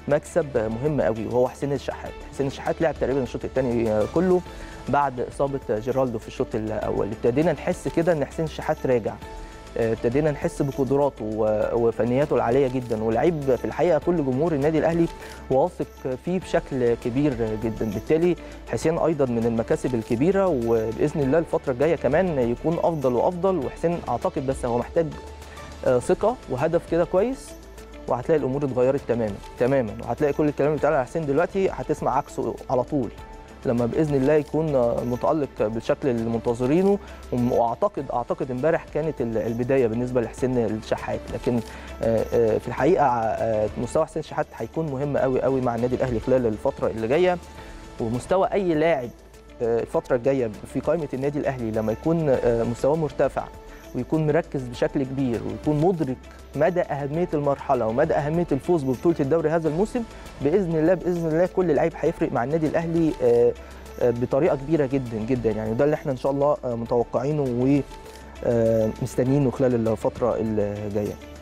مكسب مهم قوي وهو حسين الشحات حسين الشحات لعب تقريبا الشوط الثاني كله بعد اصابه جيرالدو في الشوط الاول ابتدينا نحس كده ان حسين الشحات راجع ابتدينا نحس بقدراته وفنياته العاليه جدا ولعيب في الحقيقه كل جمهور النادي الاهلي واثق فيه بشكل كبير جدا بالتالي حسين ايضا من المكاسب الكبيره وباذن الله الفتره الجايه كمان يكون افضل وافضل وحسين اعتقد بس هو محتاج ثقه وهدف كده كويس وهتلاقي الامور اتغيرت تماما تماما وهتلاقي كل الكلام اللي بيتقال على حسين دلوقتي هتسمع عكسه على طول لما باذن الله يكون متالق بالشكل اللي منتظرينه واعتقد اعتقد امبارح كانت البدايه بالنسبه لحسين الشحات لكن في الحقيقه مستوى حسين الشحات هيكون مهم قوي قوي مع النادي الاهلي خلال الفتره اللي جايه ومستوى اي لاعب الفتره الجايه في قائمه النادي الاهلي لما يكون مستواه مرتفع ويكون مركز بشكل كبير ويكون مدرك مدى اهميه المرحله ومدى اهميه الفوز ببطوله الدوري هذا الموسم باذن الله باذن الله كل لعيب هيفرق مع النادي الاهلي بطريقه كبيره جدا جدا يعني ده اللي احنا ان شاء الله متوقعينه ومستنيينه خلال الفتره الجايه